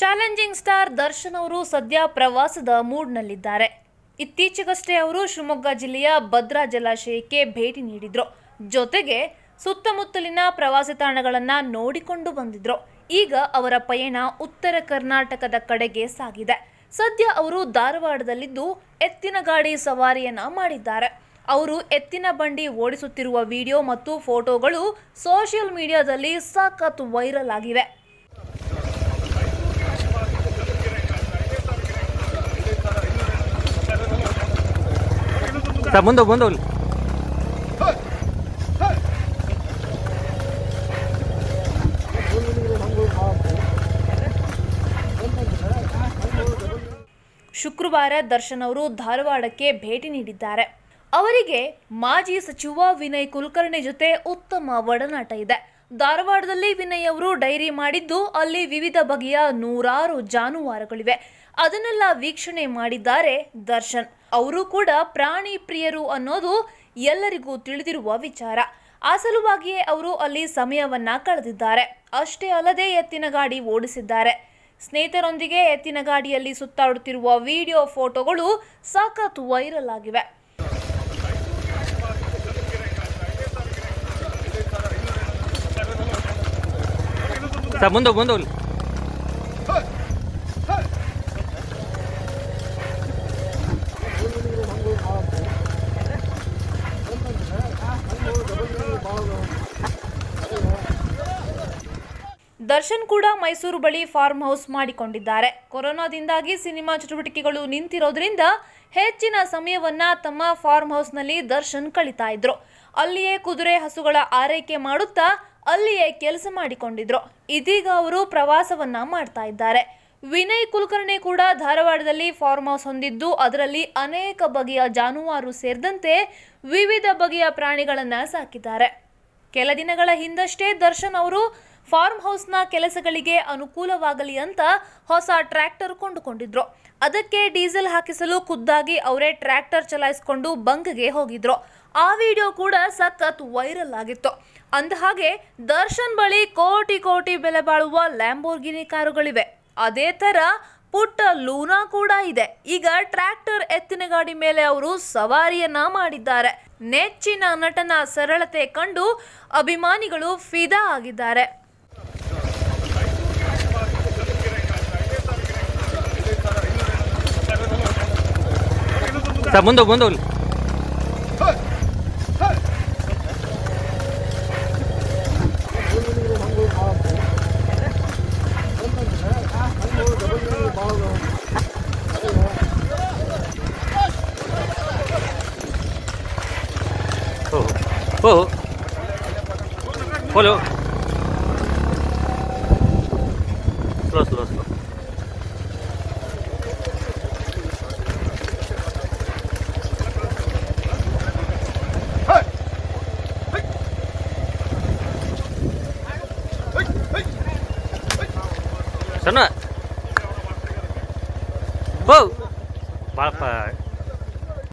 challenging star Darshan ಅವರು ಸದ್ಯ ಪ್ರವಾಸದ ಮೂಡ್ನಲ್ಲಿದ್ದಾರೆ ಇತ್ತೀಚೆಗಷ್ಟೇ ಅವರು ಶಿವಮೊಗ್ಗ ಜಿಲ್ಲೆಯ ಭದ್ರಾ ಜಲಾಶಯಕ್ಕೆ ಭೇಟಿ ನೀಡಿದ್ರು ಜೊತೆಗೆ ಸುತ್ತಮುತ್ತಲಿನ ಪ್ರವಾಸಿ ತಾಣಗಳನ್ನ ನೋಡಿಕೊಂಡು ಬಂದಿದ್ರು ಈಗ ಅವರ ಪಯಣ ಉತ್ತರ ಕರ್ನಾಟಕದ ಕಡೆಗೆ ಸಾಗಿದೆ ಸದ್ಯ ಅವರು ಧಾರವಾಡದಲ್ಲಿದ್ದು ಎತ್ತಿನ ಗಾಡಿ ಸವಾರಿಯನ್ನ ಮಾಡಿದ್ದಾರೆ ಅವರು ಎತ್ತಿನ ಬಂಡಿ ಓಡಿಸುತ್ತಿರುವ ವಿಡಿಯೋ ಮತ್ತು ಫೋಟೋಗಳು ಸೋಷಿಯಲ್ ಮೀಡಿಯಾದಲ್ಲಿ ಸಖತ್ ವೈರಲ್ ಆಗಿವೆ ಸರ್ ಮುಂದೆ ಮುಂದೆ ಹೋಗ್ಲಿ ಶುಕ್ರವಾರ ದರ್ಶನ್ ಅವರು ಧಾರವಾಡಕ್ಕೆ ಭೇಟಿ ನೀಡಿದ್ದಾರೆ ಅವರಿಗೆ ಮಾಜಿ ಸಚಿವ ವಿನಯ್ ಕುಲಕರ್ಣಿ ಜೊತೆ ಉತ್ತಮ ಒಡನಾಟ ಇದೆ ಧಾರವಾಡದಲ್ಲಿ ವಿನಯ್ ಅವರು ಡೈರಿ ಮಾಡಿದ್ದು ಅಲ್ಲಿ ವಿವಿಧ ಬಗೆಯ ನೂರಾರು ಜಾನುವಾರುಗಳಿವೆ ಅದನ್ನೆಲ್ಲ ವೀಕ್ಷಣೆ ಮಾಡಿದ್ದಾರೆ ದರ್ಶನ್ ಅವರು ಕೂಡ ಪ್ರಾಣಿ ಪ್ರಿಯರು ಅನ್ನೋದು ಎಲ್ಲರಿಗೂ ತಿಳಿದಿರುವ ವಿಚಾರ ಆ ಸಲುವಾಗಿಯೇ ಅವರು ಅಲ್ಲಿ ಸಮಯವನ್ನ ಕಳೆದಿದ್ದಾರೆ ಅಷ್ಟೇ ಅಲ್ಲದೆ ಎತ್ತಿನ ಗಾಡಿ ಓಡಿಸಿದ್ದಾರೆ ಸ್ನೇಹಿತರೊಂದಿಗೆ ಎತ್ತಿನ ಗಾಡಿಯಲ್ಲಿ ಸುತ್ತಾಡುತ್ತಿರುವ ವಿಡಿಯೋ ಫೋಟೋಗಳು ಸಖತ್ ವೈರಲ್ ಆಗಿವೆ ಸರ್ ಮುಂದೆ ಮುಂದೆ ಹೋಗ್ಲಿ ದರ್ಶನ್ ಕೂಡ ಮೈಸೂರು ಬಳಿ ಫಾರ್ಮ್ ಹೌಸ್ ಮಾಡಿಕೊಂಡಿದ್ದಾರೆ ಕೊರೋನಾದಿಂದಾಗಿ ಸಿನಿಮಾ ಚಟುವಟಿಕೆಗಳು ನಿಂತಿರೋದ್ರಿಂದ ಹೆಚ್ಚಿನ ಸಮಯವನ್ನ ತಮ್ಮ ಫಾರ್ಮ್ ಹೌಸ್ನಲ್ಲಿ ದರ್ಶನ್ ಕಳಿತಾ ಇದ್ರು ಅಲ್ಲಿಯೇ ಕುದುರೆ ಹಸುಗಳ ಆರೈಕೆ ಮಾಡುತ್ತಾ ಅಲ್ಲಿಯೇ ಕೆಲಸ ಮಾಡಿಕೊಂಡಿದ್ರು ಇದೀಗ ಅವರು ಪ್ರವಾಸವನ್ನ ಮಾಡ್ತಾ ಇದ್ದಾರೆ ವಿನಯ್ ಕುಲಕರ್ಣಿ ಕೂಡ ಧಾರವಾಡದಲ್ಲಿ ಫಾರ್ಮ್ ಹೌಸ್ ಹೊಂದಿದ್ದು ಅದರಲ್ಲಿ ಅನೇಕ ಬಗೆಯ ಜಾನುವಾರು ಸೇರಿದಂತೆ ವಿವಿಧ ಬಗೆಯ ಪ್ರಾಣಿಗಳನ್ನ ಸಾಕಿದ್ದಾರೆ ಕೆಲ ದಿನಗಳ ಹಿಂದಷ್ಟೇ ದರ್ಶನ್ ಅವರು ಫಾರ್ಮ್ ಹೌಸ್ನ ಕೆಲಸಗಳಿಗೆ ಅನುಕೂಲವಾಗಲಿ ಅಂತ ಹೊಸ ಟ್ರ್ಯಾಕ್ಟರ್ ಕೊಂಡುಕೊಂಡಿದ್ರು ಅದಕ್ಕೆ ಡೀಸೆಲ್ ಹಾಕಿಸಲು ಖುದ್ದಾಗಿ ಅವರೇ ಟ್ರ್ಯಾಕ್ಟರ್ ಚಲಾಯಿಸಿಕೊಂಡು ಬಂಕ್ಗೆ ಹೋಗಿದ್ರು ಆ ವಿಡಿಯೋ ಕೂಡ ಸಖತ್ ವೈರಲ್ ಆಗಿತ್ತು ಅಂದಹಾಗೆ ದರ್ಶನ್ ಬಳಿ ಕೋಟಿ ಕೋಟಿ ಬೆಲೆ ಬಾಳುವ ಲ್ಯಾಂಬೋರ್ಗಿನಿ ಕಾರುಗಳಿವೆ ಅದೇ ತರ ಪುಟ್ಟ ಲೂನಾ ಕೂಡ ಇದೆ ಈಗ ಟ್ರ್ಯಾಕ್ಟರ್ ಎತ್ತಿನ ಗಾಡಿ ಮೇಲೆ ಅವರು ಸವಾರಿಯನ್ನ ಮಾಡಿದ್ದಾರೆ ನೆಚ್ಚಿನ ನಟನ ಸರಳತೆ ಕಂಡು ಅಭಿಮಾನಿಗಳು ಫಿದಾ ಆಗಿದ್ದಾರೆ ಸರ್ ಮುಂದೆ ಮುಂದೆ ಹೋಗ್ಲಿ ಓಹೋ ಓಹೋ ಫೋಲೋ ಸ್ಲೋ ಸ್ಲೋ ಸ್ಲೋ ಸಣ್ಣ ಓ ಭಾಳಪ್ಪ